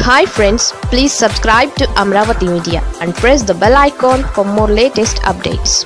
hi friends please subscribe to Amaravati media and press the bell icon for more latest updates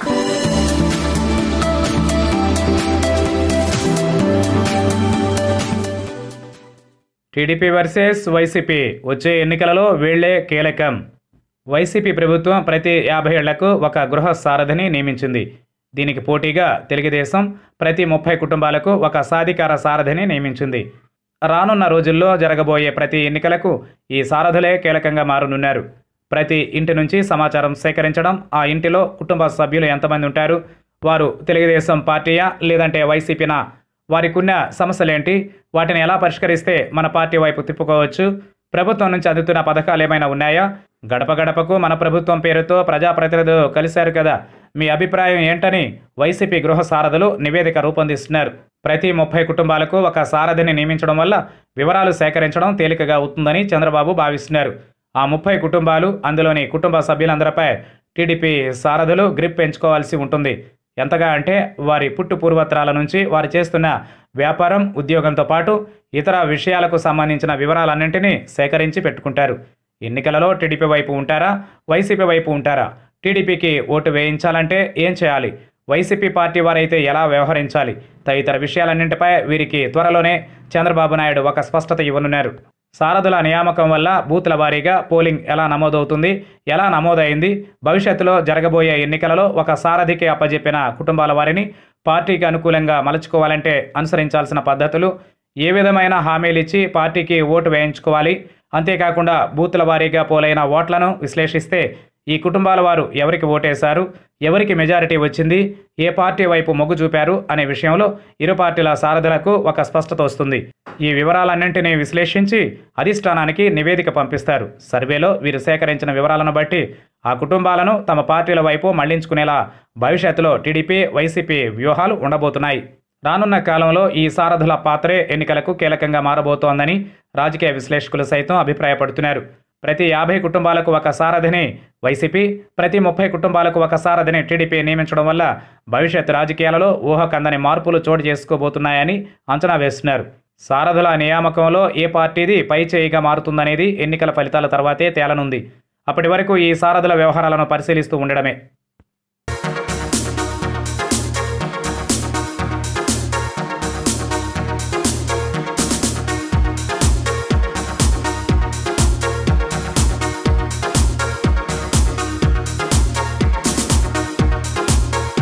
TDP versus YCP వచ్చే ఎన్నికలలో వీళ్లే కీలకం YCP ప్రభుత్వం ప్రతి యాభై ఏళ్లకు ఒక గృహ సారథిని నియమించింది దీనికి పోటీగా తెలుగుదేశం ప్రతి ముప్పై కుటుంబాలకు ఒక సాధికార సారథిని నియమించింది రానున్న రోజుల్లో జరగబోయే ప్రతి ఎన్నికలకు ఈ సారథులే కీలకంగా మారనున్నారు ప్రతి ఇంటి నుంచి సమాచారం సేకరించడం ఆ ఇంటిలో కుటుంబ సభ్యులు ఎంతమంది ఉంటారు వారు తెలుగుదేశం పార్టీయా లేదంటే వైసీపీనా వారికున్న సమస్యలేంటి వాటిని ఎలా పరిష్కరిస్తే మన పార్టీ వైపు తిప్పుకోవచ్చు ప్రభుత్వం నుంచి అందుతున్న పథకాలు ఏమైనా ఉన్నాయా గడప గడపకు మన ప్రభుత్వం పేరుతో ప్రజాప్రతినిధులు కలిశారు కదా మీ అభిప్రాయం ఏంటని వైసీపీ గృహ సారథులు నివేదిక రూపొందిస్తున్నారు ప్రతి ముప్పై కుటుంబాలకు ఒక సారథిని నియమించడం వల్ల వివరాలు సేకరించడం తేలికగా అవుతుందని చంద్రబాబు భావిస్తున్నారు ఆ ముప్పై కుటుంబాలు అందులోని కుటుంబ సభ్యులందరిపై టీడీపీ సారథులు గ్రిప్ పెంచుకోవాల్సి ఉంటుంది ఎంతగా అంటే వారి పుట్టు పూర్వత్రాల నుంచి వారు చేస్తున్న వ్యాపారం ఉద్యోగంతో పాటు ఇతర విషయాలకు సంబంధించిన వివరాలన్నింటినీ సేకరించి పెట్టుకుంటారు ఎన్నికలలో టీడీపీ వైపు ఉంటారా వైసీపీ వైపు ఉంటారా టీడీపీకి ఓటు వేయించాలంటే ఏం చేయాలి వైసీపీ పార్టీ వారైతే ఎలా వ్యవహరించాలి తదితర విషయాలన్నింటిపై వీరికి త్వరలోనే చంద్రబాబు నాయుడు ఒక స్పష్టత ఇవ్వనున్నారు సారథుల నియామకం వల్ల బూత్ల వారీగా పోలింగ్ ఎలా నమోదవుతుంది ఎలా నమోదైంది భవిష్యత్తులో జరగబోయే ఎన్నికలలో ఒక సారథికి అప్పజెప్పిన కుటుంబాల వారిని పార్టీకి అనుకూలంగా మలుచుకోవాలంటే అనుసరించాల్సిన పద్ధతులు ఏ విధమైన హామీలు ఇచ్చి పార్టీకి ఓటు వేయించుకోవాలి అంతేకాకుండా బూత్ల వారీగా పోలైన ఓట్లను విశ్లేషిస్తే ఈ కుటుంబాల వారు ఎవరికి ఓటేశారు ఎవరికి మెజారిటీ వచ్చింది ఏ పార్టీ వైపు మొగ్గు చూపారు అనే విషయంలో ఇరు పార్టీల సారథులకు ఒక స్పష్టత వస్తుంది ఈ వివరాలన్నింటినీ విశ్లేషించి అధిష్టానానికి నివేదిక పంపిస్తారు సర్వేలో వీరు సేకరించిన వివరాలను బట్టి ఆ కుటుంబాలను తమ పార్టీల వైపు మళ్లించుకునేలా భవిష్యత్తులో టీడీపీ వైసీపీ వ్యూహాలు ఉండబోతున్నాయి రానున్న కాలంలో ఈ సారథుల పాత్రే ఎన్నికలకు కీలకంగా మారబోతోందని రాజకీయ విశ్లేషకులు సైతం అభిప్రాయపడుతున్నారు ప్రతి యాభై కుటుంబాలకు ఒక సారథిని వైసీపీ ప్రతి ముప్పై కుటుంబాలకు ఒక సారథిని టీడీపీ నియమించడం వల్ల భవిష్యత్ రాజకీయాలలో ఊహకందని మార్పులు చోటు చేసుకోబోతున్నాయని అంచనా వేస్తున్నారు సారథుల నియామకంలో ఏ పార్టీది పై చేయిగా మారుతుందనేది ఎన్నికల ఫలితాల తర్వాతే తేలనుంది అప్పటి వరకు ఈ సారథుల వ్యవహారాలను పరిశీలిస్తూ ఉండడమే